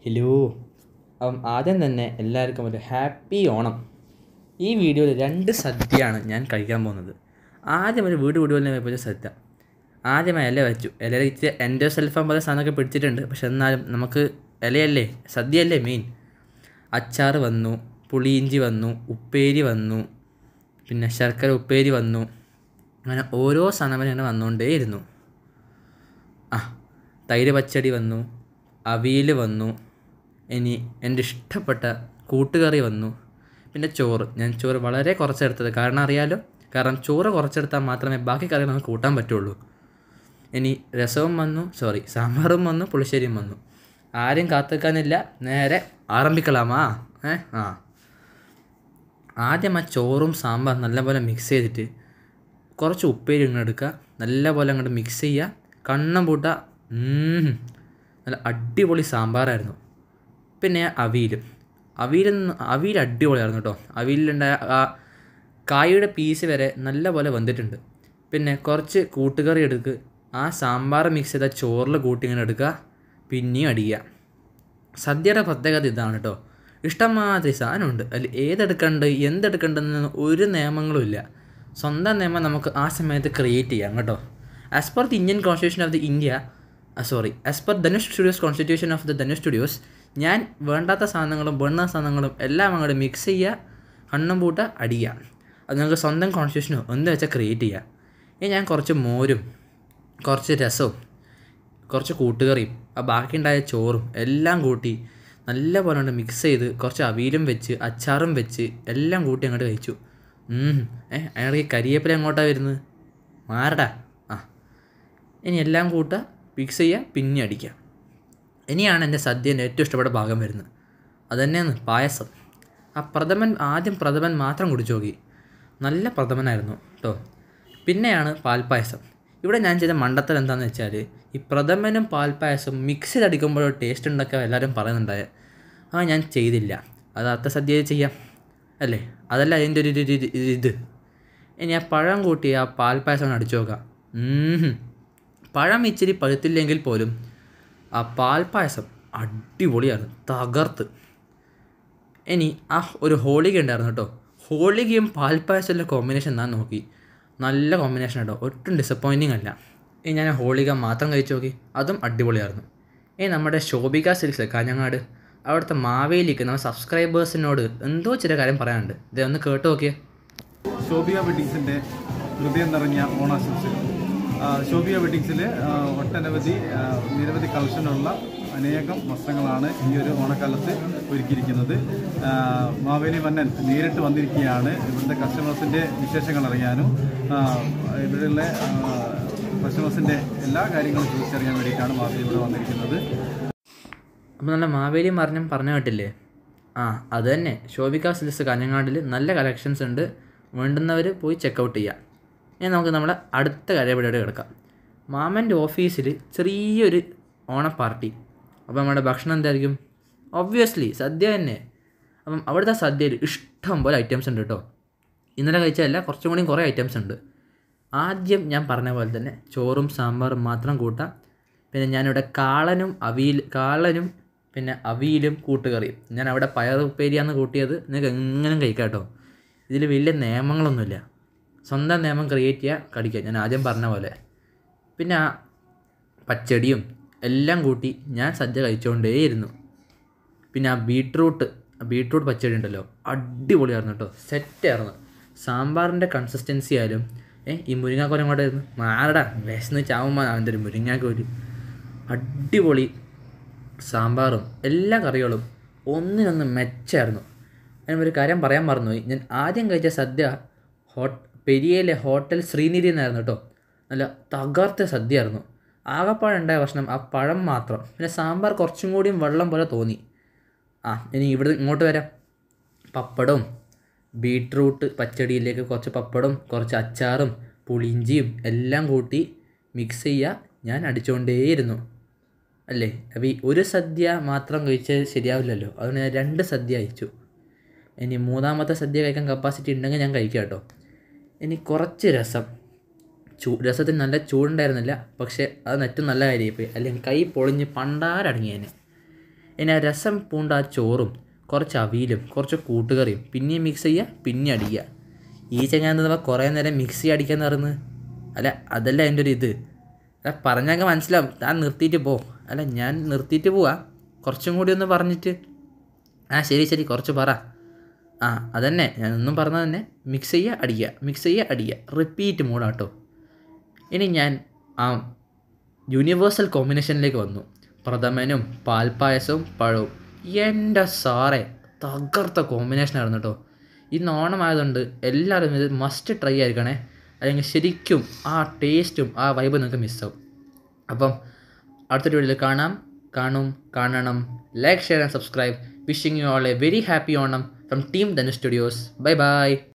Hello അപ്പം ആദ്യം തന്നെ എല്ലാവർക്കും ഒരു ഹാപ്പി ഓണം ഈ വീഡിയോയിൽ രണ്ട് സദ്യയാണ് ഞാൻ കഴിക്കാൻ പോകുന്നത് ആദ്യം ഒരു വീട് വീടുകളിൽ പോയ സദ്യ ആദ്യമായി ഇല വെച്ചു ഇല വെച്ച് എൻ്റെ സെൽഫാൻ പോലെ സാധനമൊക്കെ പിടിച്ചിട്ടുണ്ട് പക്ഷെ എന്നാലും നമുക്ക് ഇലയല്ലേ സദ്യയല്ലേ മെയിൻ അച്ചാർ വന്നു പുളിയിഞ്ചി വന്നു ഉപ്പേരി വന്നു പിന്നെ ശർക്കര ഉപ്പേരി വന്നു അങ്ങനെ ഓരോ സാധനം ഇങ്ങനെ വന്നുകൊണ്ടേയിരുന്നു ആ തൈര് പച്ചടി വന്നു അവിയൽ വന്നു ഇനി എൻ്റെ ഇഷ്ടപ്പെട്ട കൂട്ടുകറി വന്നു പിന്നെ ചോറ് ഞാൻ ചോറ് വളരെ കുറച്ചെടുത്തത് കാരണം അറിയാലോ കാരണം ചോറ് കുറച്ചെടുത്താൽ മാത്രമേ ബാക്കി കറികൾ നമുക്ക് കൂട്ടാൻ പറ്റുള്ളൂ ഇനി രസവും വന്നു സോറി സാമ്പാറും വന്നു പുളിശ്ശേരിയും വന്നു ആരും കാത്തിക്കാനില്ല നേരെ ആരംഭിക്കലാമാ ഏ ആ ആദ്യം ആ ചോറും സാമ്പാർ നല്ലപോലെ മിക്സ് ചെയ്തിട്ട് കുറച്ച് ഉപ്പേരി ഇങ്ങനെ എടുക്കുക നല്ലപോലെ അങ്ങോട്ട് മിക്സ് ചെയ്യുക കണ്ണം പൂട്ടുക ഉം. നല്ല അടിപൊളി സാമ്പാറായിരുന്നു പിന്നെ അവിയൽ അവിയൽ അവിയൽ അടിപൊളിയായിരുന്നു കേട്ടോ അവിയലിലുണ്ടായ ആ കായയുടെ പീസ് വരെ നല്ലപോലെ വന്നിട്ടുണ്ട് പിന്നെ കുറച്ച് കൂട്ടുകറി എടുക്കുക ആ സാമ്പാർ മിക്സ് ചെയ്ത ചോറിൽ കൂട്ടി ഇങ്ങനെ എടുക്കുക പിന്നെയും അടിക്കുക സദ്യയുടെ പ്രത്യേകത ഇതാണ് കേട്ടോ ഇഷ്ടംമാതിരി സാധനമുണ്ട് അതിൽ ഏതെടുക്കണ്ട് എന്തെടുക്കണ്ടെന്ന് ഒരു നിയമങ്ങളും ഇല്ല സ്വന്തം നിയമം നമുക്ക് ആ സമയത്ത് ക്രിയേറ്റ് ചെയ്യാം കേട്ടോ as per the Indian constitution of the India sorry as per Dhanush studios constitution of the Dhanush studios ഞാൻ വേണ്ടാത്ത സാധനങ്ങളും വേണ്ട സാധനങ്ങളും എല്ലാം അങ്ങോട്ട് മിക്സ് ചെയ്യുക കണ്ണും പൂട്ട അടിക്കുക അത് നിങ്ങൾക്ക് സ്വന്തം കോൺസ്റ്റിറ്റ്യൂഷനോ എന്ത് വെച്ചാൽ ക്രിയേറ്റ് ചെയ്യുക ഇനി ഞാൻ കുറച്ച് മോരും കുറച്ച് രസവും കുറച്ച് കൂട്ടുകറിയും ആ ബാക്കിയുണ്ടായ ചോറും എല്ലാം കൂട്ടി നല്ല പോലെ കൊണ്ട് മിക്സ് ചെയ്ത് കുറച്ച് അവിയലും വെച്ച് അച്ചാറും വെച്ച് എല്ലാം കൂട്ടി അങ്ങോട്ട് കഴിച്ചു ഉം. ഏ അയാൾക്ക് കരിയേപ്പില എങ്ങോട്ടാണ് വരുന്നത് മാറടാ ആ ഇനി എല്ലാം കൂട്ടുക മിക്സ് ചെയ്യുക പിന്നെ അടിക്കുക ഇനിയാണ് എൻ്റെ സദ്യേൻ്റെ ഏറ്റവും ഇഷ്ടപ്പെട്ട ഭാഗം വരുന്നത് അതുതന്നെയാണ് പായസം ആ പ്രഥമൻ ആദ്യം പ്രഥമൻ മാത്രം കുടിച്ചു നോക്കി നല്ല പ്രഥമനായിരുന്നു കേട്ടോ പിന്നെയാണ് പാൽപ്പായസം ഇവിടെ ഞാൻ ചെയ്ത മണ്ടത്തരം എന്താണെന്ന് വെച്ചാൽ ഈ പ്രഥമനും പാൽപ്പായസം മിക്സ് ചെയ്തടിക്കുമ്പോൾ ടേസ്റ്റ് ഉണ്ടാക്കുക എല്ലാവരും പറയുന്നുണ്ടായ ആ ഞാൻ ചെയ്തില്ല അത് അത്ത സദ്യയിൽ ചെയ്യാം അല്ലേ അതല്ല അതിൻ്റെ ഒരു ഒരു- ഒരു- ഒരു ഇത് ഇനി ആ പഴം കൂട്ടി ആ പാൽപ്പായസം ഒന്ന് അടിച്ചു നോക്കാം ഉം. പഴം ഇച്ചിരി പഴുത്തില്ലെങ്കിൽ പോലും ആ പാൽപ്പായസം അടിപൊളിയാണ് തകർത്ത് ഇനി ആ ഒരു ഹോളിക ഉണ്ടായിരുന്നു കേട്ടോ ഹോളികയും പാൽപ്പായസത്തിൻ്റെ കോമ്പിനേഷൻ ഞാൻ നോക്കി നല്ല കോമ്പിനേഷൻ കേട്ടോ ഒട്ടും ഡിസപ്പോയിൻറ്റിങ് അല്ല ഇനി ഞാൻ ഹോളിക മാത്രം കഴിച്ചു നോക്കി അതും അടിപൊളിയായിരുന്നു ഇനി നമ്മുടെ ശോഭിക സിൽക്സ് കാഞ്ഞങ്ങാട് അവിടുത്തെ മാവേലിക്ക് നമ്മുടെ സബ്സ്ക്രൈബേഴ്സിനോട് എന്തോ ചില കാര്യം പറയാനുണ്ട് ഇത് ഒന്ന് കേട്ട് നോക്കിയേ ശോഭിക വെഡിങ്സിൻ്റെ ഹൃദയം നിറഞ്ഞ ഓണാശംസകൾ ആ, ശോഭിക വെഡിങ്സിൽ ഒട്ടനവധി ആ, നിരവധി കളക്ഷനുള്ള അനേകം വസ്ത്രങ്ങളാണ് ഈ ഒരു ഓണക്കാലത്ത് ഒരുക്കിയിരിക്കുന്നത് ആ, മാവേലി മന്നൻ നേരിട്ട് വന്നിരിക്കുകയാണ് ഇവിടുത്തെ കസ്റ്റമേഴ്സിൻ്റെ വിശേഷങ്ങൾ അറിയാനും ആ, ഇവിടെയുള്ള കസ്റ്റമേഴ്സിൻ്റെ എല്ലാ കാര്യങ്ങളും ചോദിച്ചറിയാൻ വേണ്ടിയിട്ടാണ് മാവേലി ഇവിടെ വന്നിരിക്കുന്നത് അപ്പോൾ നല്ല മാവേലി മറിഞ്ഞം പറഞ്ഞു കേട്ടില്ലേ ആ അത് തന്നെ ശോഭിക സിൽസ് കാഞ്ഞങ്ങാടിൽ നല്ല കളക്ഷൻസ് ഉണ്ട് വേണ്ടുന്നവർ പോയി ചെക്കൗട്ട് ചെയ്യാം ഇനി നമുക്ക് നമ്മുടെ അടുത്ത കാര്യപടിയോട് കിടക്കാം മാമൻ്റെ ഓഫീസിൽ ചെറിയൊരു ഓണ പാർട്ടി അപ്പോൾ നമ്മുടെ ഭക്ഷണം എന്തായിരിക്കും ഒബ്വിയസ്ലി സദ്യ തന്നെ അപ്പം അവിടുത്തെ സദ്യയിൽ ഇഷ്ടം പോലെ ഐറ്റംസ് ഉണ്ട് കേട്ടോ ഇന്നലെ കഴിച്ചതല്ല കുറച്ചും കൂടി കുറേ ഐറ്റംസ് ഉണ്ട് ആദ്യം ഞാൻ പറഞ്ഞ പോലെ തന്നെ ചോറും സാമ്പാറും മാത്രം കൂട്ടാം പിന്നെ ഞാനിവിടെ കാളനും അവിയൽ കാളനും പിന്നെ അവിയലും കൂട്ടുകറിയും ഞാൻ അവിടെ പയർ ഉപ്പേരിയാന്ന് കൂട്ടിയത് നിങ്ങൾക്ക് എങ്ങനെ കഴിക്കാം കേട്ടോ ഇതിൽ വലിയ നിയമങ്ങളൊന്നുമില്ല സ്വന്തം നിയമം ക്രിയേറ്റ് ചെയ്യുക കടിക്കുക ഞാൻ ആദ്യം പറഞ്ഞ പോലെ പിന്നെ ആ പച്ചടിയും എല്ലാം കൂട്ടി ഞാൻ സദ്യ കഴിച്ചുകൊണ്ടേയിരുന്നു പിന്നെ ആ ബീട്രൂട്ട് ആ ബീട്രൂട്ട് പച്ചടി ഉണ്ടല്ലോ അടിപൊളിയായിരുന്നു കേട്ടോ സെറ്റായിരുന്നു സാമ്പാറിൻ്റെ കൺസിസ്റ്റൻസി ആയാലും ഏ ഈ മുരിങ്ങാക്കോല എങ്ങോട്ടായിരുന്നു മാറടാ വിശന്ന് ചാവുമ്പോൾ അവൻ്റെ ഒരു മുരിങ്ങാക്കോല് അടിപൊളി സാമ്പാറും എല്ലാ കറികളും ഒന്നിനൊന്ന് മെച്ചായിരുന്നു ഞാൻ ഒരു കാര്യം പറയാൻ മറന്നുപോയി ഞാൻ ആദ്യം കഴിച്ച സദ്യ ഹോട്ട് പെരിയയിലെ ഹോട്ടൽ ശ്രീനിധി എന്നായിരുന്നു കേട്ടോ നല്ല തകർത്ത സദ്യയായിരുന്നു ആകപ്പാടെ ഉണ്ടായ പ്രശ്നം ആ പഴം മാത്രം പിന്നെ സാമ്പാർ കുറച്ചും കൂടിയും വെള്ളം പോലെ തോന്നി ആ ഇനി ഇവിടെ ഇങ്ങോട്ട് വരാം പപ്പടവും ബീട്രൂട്ട് പച്ചടിയിലേക്ക് കുറച്ച് പപ്പടവും കുറച്ച് അച്ചാറും പുളിയിഞ്ചിയും എല്ലാം കൂട്ടി മിക്സ് ചെയ്യുക ഞാൻ അടിച്ചുകൊണ്ടേയിരുന്നു അല്ലേ അപ്പോൾ ഈ ഒരു സദ്യ മാത്രം കഴിച്ചാൽ ശരിയാവില്ലല്ലോ അതുകൊണ്ട് ഞാൻ രണ്ട് സദ്യ അയച്ചു ഇനി മൂന്നാമത്തെ സദ്യ കഴിക്കാൻ കപ്പാസിറ്റി ഉണ്ടെങ്കിൽ ഞാൻ കഴിക്കാം കേട്ടോ ഇനി കുറച്ച് രസം ചൂ രസത്തിന് നല്ല ചൂടുണ്ടായിരുന്നില്ല പക്ഷേ അത് ഏറ്റവും നല്ല കാര്യമായിപ്പോയി അല്ലെങ്കിൽ കൈ പൊളിഞ്ഞ് പണ്ടാരടങ്ങിയേനെ ഇനി ആ രസം പൂണ്ട ആ ചോറും കുറച്ച് അവിയലും കുറച്ച് കൂട്ടുകറിയും പിന്നെയും മിക്സ് ചെയ്യുക പിന്നെ അടിക്കുക ഈ ചങ്ങാൻ നമ്മൾ കുറേ നേരം മിക്സി അടിക്കാന്ന് പറയുന്നത് അല്ല അതല്ല എൻ്റെ ഒരു ഇത് അല്ല പറഞ്ഞൊക്കെ മനസ്സിലാവും താൻ നിർത്തിയിട്ട് പോ അല്ല ഞാൻ നിർത്തിയിട്ട് പോവാ കുറച്ചും കൂടി ഒന്ന് പറഞ്ഞിട്ട് ആ ശരി ശരി കുറച്ച് പറ ആ അതന്നെ ഞാൻ ഒന്നും പറഞ്ഞത് തന്നെ മിക്സ് ചെയ്യുക അടിക്കുക മിക്സ് ചെയ്യുക അടിക്കുക റിപ്പീറ്റ് മൂടാട്ടോ ഇനി ഞാൻ ആ യൂണിവേഴ്സൽ കോമ്പിനേഷനിലേക്ക് വന്നു പ്രഥമനും പാൽപ്പായസവും പഴവും എൻ്റെ സാറേ തകർത്ത കോമ്പിനേഷനായിരുന്നു കേട്ടോ ഇന്ന് ഓണമായതുകൊണ്ട് എല്ലാവരും ഇത് മസ്റ്റ് ട്രൈ ആയിരിക്കണേ അല്ലെങ്കിൽ ശരിക്കും ആ ടേസ്റ്റും ആ വൈബ് നിങ്ങൾക്ക് മിസ്സാവും അപ്പം അടുത്തൊരു വീഡിയോയിൽ കാണാം കാണും കാണണം like share and subscribe wishing you all a very happy Onam from team Dhanu studios bye by